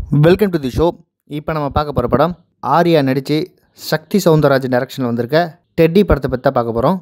Welcome to the show இப்போ நம்ம பார்க்க போகிற படம் ஆர்யா நடித்து சக்தி சவுந்தரராஜன் டைரக்ஷனில் வந்திருக்க டெட்டி படத்தை பற்றி தான் பார்க்க போகிறோம்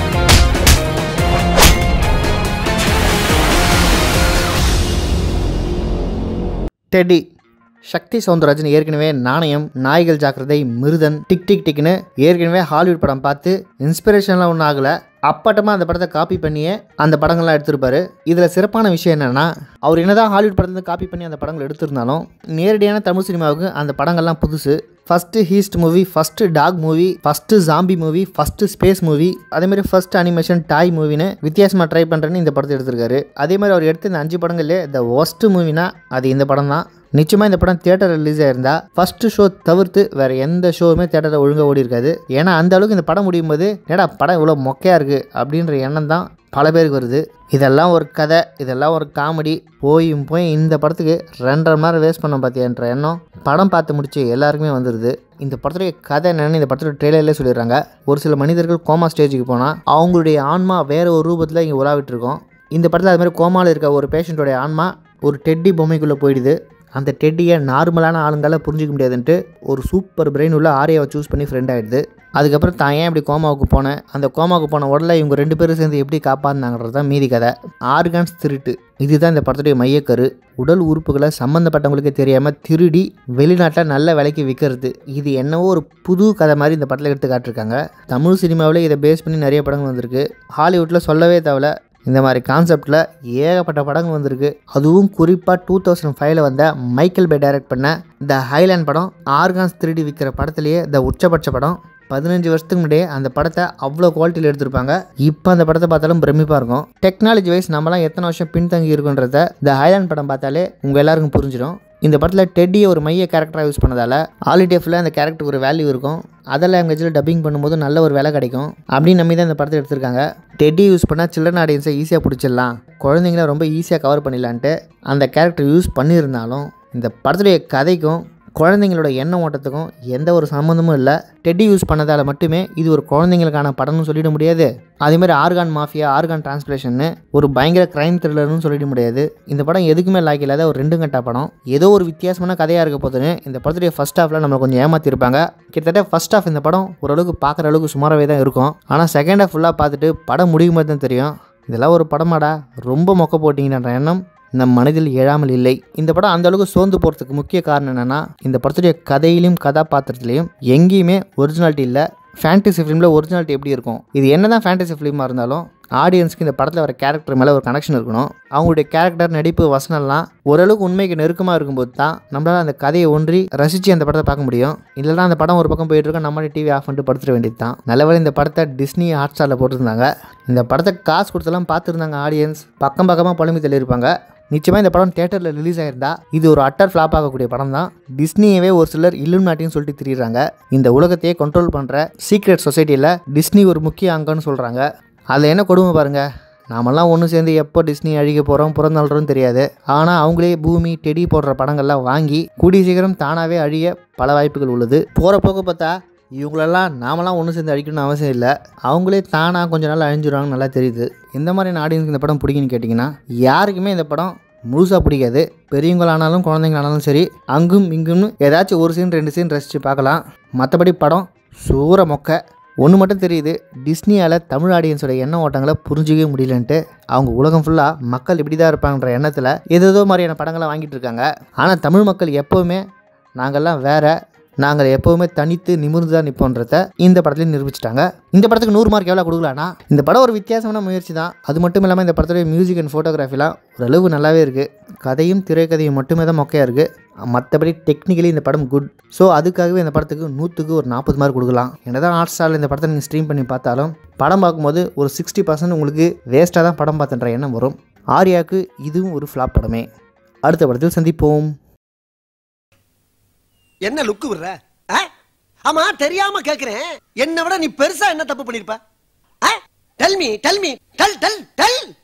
டெட்டி சக்தி சவுந்தரராஜன் ஏற்கனவே நாணயம் நாய்கள் ஜாக்கிரதை மிருதன் டிக் டிக் டிக்னு ஏற்கனவே ஹாலிவுட் படம் பார்த்து இன்ஸ்பிரேஷன்லாம் ஒன்றும் ஆகலை அப்பட்டமாக அந்த படத்தை காப்பி பண்ணியே அந்த படங்கள்லாம் எடுத்திருப்பாரு இதில் சிறப்பான விஷயம் என்னென்னா அவர் என்னதான் ஹாலிவுட் படத்துலேருந்து காப்பி பண்ணி அந்த படங்கள் எடுத்திருந்தாலும் நேரடியான தமிழ் சினிமாவுக்கு அந்த படங்கள்லாம் புதுசு first heist movie first dog movie first zombie movie first space movie அதேமாதிரி ஃபஸ்ட் அனிமேஷன் டாய் மூவின்னு வித்தியாசமாக ட்ரை பண்ணுறேன்னு இந்த படத்தை எடுத்திருக்காரு அதே மாதிரி அவர் எடுத்த இந்த அஞ்சு படங்கள்லேயே த ஒஸ்ட் மூவினா அது இந்த படம் தான் நிச்சயமாக இந்த படம் தியேட்டர் ரிலீஸ் ஆயிருந்தா ஃபர்ஸ்ட் ஷோ தவிர்த்து வேற எந்த ஷோவுமே தேட்டரில் ஒழுங்காக ஓடி இருக்காது ஏன்னா அந்த அளவுக்கு இந்த படம் முடியும் போது ஏடா படம் இவ்வளோ மொக்கையாக இருக்குது அப்படின்ற எண்ணம் தான் பல பேருக்கு வருது இதெல்லாம் ஒரு கதை இதெல்லாம் ஒரு காமெடி போயும் போய் இந்த படத்துக்கு ரெண்டரை மணி நேரம் வேஸ்ட் பண்ண பார்த்தியான்ற எண்ணம் படம் பார்த்து முடிச்சு எல்லாருக்குமே வந்துடுது இந்த படத்துடைய கதை என்னன்னு இந்த படத்தோட ட்ரெய்லர்லேயே சொல்லிடுறாங்க ஒரு சில மனிதர்கள் கோமா ஸ்டேஜுக்கு போனால் அவங்களுடைய ஆன்மா வேற ஒரு ரூபத்தில் இங்கே உலாவிட்டு இருக்கோம் இந்த படத்தில் அது மாதிரி கோமாவில் இருக்க ஒரு பேஷண்ட்டோடைய ஆன்மா ஒரு டெட்டி பொம்மைக்குள்ளே போயிடுது அந்த டெட்டியை நார்மலான ஆளுங்களால் புரிஞ்சிக்க முடியாதுன்ட்டு ஒரு சூப்பர் பிரெயின் உள்ள ஆரியாவை சூஸ் பண்ணி ஃப்ரெண்ட் ஆகிடுது அதுக்கப்புறம் தான் ஏன் இப்படி கோமாவுக்கு போனேன் அந்த கோமாவுக்கு போன உடலை இவங்க ரெண்டு பேரும் சேர்ந்து எப்படி காப்பாற்றினாங்கிறது தான் மீதி கதை ஆர்கான்ஸ் திருட்டு இதுதான் இந்த படத்துடைய மையக்கரு உடல் உறுப்புகளை சம்மந்தப்பட்டவங்களுக்கே தெரியாமல் திருடி வெளிநாட்டில் நல்ல விலைக்கு விற்கிறது இது என்னவோ ஒரு புது கதை மாதிரி இந்த படத்தில் எடுத்து காட்டிருக்காங்க தமிழ் சினிமாவில் இதை பேஸ் பண்ணி நிறைய படங்கள் வந்திருக்கு ஹாலிவுட்டில் சொல்லவே தேவையில்ல இந்த மாதிரி கான்செப்டில் ஏகப்பட்ட படங்கள் வந்திருக்கு அதுவும் குறிப்பாக டூ தௌசண்ட் ஃபைவ்ல வந்த மைக்கேல் பே டைரக்ட் பண்ண த ஹைலேண்ட் படம் ஆர்கான்ஸ் திருடி விற்கிற படத்துலேயே த உச்சபட்ச படம் பதினஞ்சு வருஷத்துக்கு முன்னாடியே அந்த படத்தை அவ்வளோ குவாலிட்டியில் எடுத்திருப்பாங்க இப்போ அந்த படத்தை பார்த்தாலும் பிரமிப்பாக இருக்கும் டெக்னாலஜி வைஸ் நம்மலாம் எத்தனை வருஷம் பின்தங்கி இருக்குன்றத த ஹைலேண்ட் படம் பார்த்தாலே உங்கள் எல்லாருக்கும் புரிஞ்சிடும் இந்த படத்தில் டெட்டியை ஒரு மைய கேரக்டராக யூஸ் பண்ணதால் ஆலிடேஃபில் அந்த கேரக்டருக்கு ஒரு வேல்யூ இருக்கும் அதர் லாங்குவேஜில் டப்பிங் பண்ணும்போது நல்ல ஒரு வேலை கிடைக்கும் அப்படின்னு நம்பி தான் இந்த படத்தை எடுத்திருக்காங்க டெட்டி யூஸ் பண்ணால் சில்ட்ரன் ஆடியன்ஸை ஈஸியாக பிடிச்சிடலாம் குழந்தைங்கள ரொம்ப ஈஸியாக கவர் பண்ணிடலான்ட்டு அந்த கேரக்டர் யூஸ் பண்ணியிருந்தாலும் இந்த படத்துடைய கதைக்கும் குழந்தைங்களோட எண்ண ஓட்டத்துக்கும் எந்த ஒரு சம்மந்தமும் இல்லை டெட்டி யூஸ் பண்ணதால் மட்டுமே இது ஒரு குழந்தைங்களுக்கான படம்னு சொல்லிட முடியாது அதேமாதிரி ஆர்கான் மாஃபியா ஆர்கான் டிரான்ஸ்பிளேஷன்னு ஒரு பயங்கர க்ரைம் த்ரில்லர்னு சொல்லிட முடியாது இந்த படம் எதுக்குமே லாய்க் இல்லாத ஒரு ரெண்டு கட்டா படம் ஏதோ ஒரு வித்தியாசமான கதையாக இருக்க போதுன்னு இந்த படத்துடைய ஃபஸ்ட் ஹாஃபில் நம்மளை கொஞ்சம் ஏமாற்றிருப்பாங்க கிட்டத்தட்ட ஃபஸ்ட் ஹாஃப் இந்த படம் ஓரளவுக்கு பார்க்குற அளவுக்கு சுமாராகவே தான் இருக்கும் ஆனால் செகண்ட் ஹாஃப் ஃபுல்லாக பார்த்துட்டு படம் முடியும் போது தான் தெரியும் இதெல்லாம் ஒரு படமாடா ரொம்ப மொக்க போட்டிங்கன்ற எண்ணம் நம் மனதில் எழாமல் இல்லை இந்த படம் அந்த அளவுக்கு சோர்ந்து போகிறதுக்கு முக்கிய காரணம் என்னென்னா இந்த படத்துடைய கதையிலும் கதாபாத்திரத்திலையும் எங்கேயுமே ஒரிஜினாலிட்டி இல்லை ஃபேண்டசி ஃபிலிமில் ஒரிஜினாலிட்டி எப்படி இருக்கும் இது என்ன தான் ஃபேண்டசி ஃபிலிமாக இருந்தாலும் ஆடியன்ஸ்க்கு இந்த படத்தில் வர கேரக்டர் மேலே ஒரு கனெக்ஷன் இருக்கணும் அவங்களுடைய கேரக்டர் நடிப்பு வசனம்லாம் ஓரளவுக்கு உண்மைக்கு நெருக்கமாக இருக்கும்போது தான் நம்மளால் அந்த கதையை ஒன்றி ரசித்து அந்த படத்தை பார்க்க முடியும் இல்லைனா அந்த படம் ஒரு பக்கம் போயிட்டு இருக்கோம் நம்மளே டிவி ஆஃப் பண்ணிட்டு படுத்துட வேண்டியது தான் நல்லவேளை இந்த படத்தை டிஸ்னி ஹாட் ஸ்டாரில் போட்டிருந்தாங்க இந்த படத்தை காசு கொடுத்தெல்லாம் பார்த்துருந்தாங்க ஆடியன்ஸ் பக்கம் பக்கமாக பழமி தள்ளியிருப்பாங்க நிச்சயமாக இந்த படம் தேட்டரில் ரிலீஸ் ஆயிருந்தா இது ஒரு அட்டர் ஃப்ளாப் ஆகக்கூடிய படம் தான் டிஸ்னியவே ஒரு சிலர் இல்லும் நாட்டின்னு சொல்லிட்டு திரியிறாங்க இந்த உலகத்தையே கண்ட்ரோல் பண்ணுற சீக்ரெட் சொசைட்டியில் டிஸ்னி ஒரு முக்கிய அங்கம்னு சொல்கிறாங்க அதில் என்ன கொடுமை பாருங்கள் நாமெல்லாம் ஒன்று சேர்ந்து எப்போ டிஸ்னி அழிக்க போகிறோம் பிறந்தாலும் தெரியாது ஆனால் அவங்களே பூமி டெடி போடுற படங்கள்லாம் வாங்கி கூடிய சீக்கிரம் தானாகவே அழிய பல வாய்ப்புகள் உள்ளது போகிற போக்கு பார்த்தா இவங்களெல்லாம் நாமெல்லாம் ஒன்று சேர்ந்து அழிக்கணும்னு அவசியம் இல்லை அவங்களே தானாக கொஞ்ச நாள் அழிஞ்சிடுவாங்கன்னு நல்லா தெரியுது இந்த மாதிரி ஆடியன்ஸ்க்கு இந்த படம் பிடிக்குன்னு கேட்டிங்கன்னா யாருக்குமே இந்த படம் முழுசாக பிடிக்காது பெரியவங்களானாலும் குழந்தைங்களானாலும் சரி அங்கும் இங்கும்னு ஏதாச்சும் ஒரு சீன் ரெண்டு சீன் ரசித்து பார்க்கலாம் மற்றபடி படம் சூற மொக்க ஒன்று மட்டும் தெரியுது டிஸ்னியால் தமிழ் ஆடியன்ஸோட எண்ண ஓட்டங்களை புரிஞ்சிக்கவே முடியலன்ட்டு அவங்க உலகம் ஃபுல்லாக மக்கள் இப்படி தான் இருப்பாங்கன்ற எண்ணத்தில் ஏதேதோ மாதிரியான படங்களை வாங்கிட்டு இருக்காங்க ஆனால் தமிழ் மக்கள் எப்போவுமே நாங்கள்லாம் வேற நாங்கள் எப்போவுமே தனித்து நிமிர்ந்து தான் நிற்போன்றத இந்த படத்துலையும் நிரூபிச்சிட்டாங்க இந்த படத்துக்கு நூறு மார்க் எவ்வளோ கொடுக்கலான்னா இந்த படம் ஒரு வித்தியாசமான முயற்சி தான் அது மட்டும் இல்லாமல் இந்த படத்துடைய மியூசிக் அண்ட் ஃபோட்டோகிராஃபிலாம் ஓரளவு நல்லாவே இருக்குது கதையும் திரைக்கதையும் மட்டுமே தான் மொக்கையாக இருக்குது மற்றபடி டெக்னிக்கலி இந்த படம் குட் ஸோ அதுக்காகவே இந்த படத்துக்கு நூற்றுக்கு ஒரு நாற்பது மார்க் கொடுக்கலாம் என்னதான் ஹாட் ஸ்டாரில் இந்த படத்தை நீங்கள் ஸ்ட்ரீம் பண்ணி பார்த்தாலும் படம் பார்க்கும்போது ஒரு சிக்ஸ்டி பர்சன்ட் உங்களுக்கு வேஸ்ட்டாக தான் படம் பார்த்துன்ற எண்ணம் வரும் ஆர்யாவுக்கு இதுவும் ஒரு ஃப்ளாப் படமே அடுத்த படத்தில் சந்திப்போம் என்ன லுக்கு விடுற ஆ? ஆமா தெரியாம கேக்குறேன் என்னை விட நீ பெருசா என்ன தப்பு பண்ணிருப்ப tell me tell me tell tell del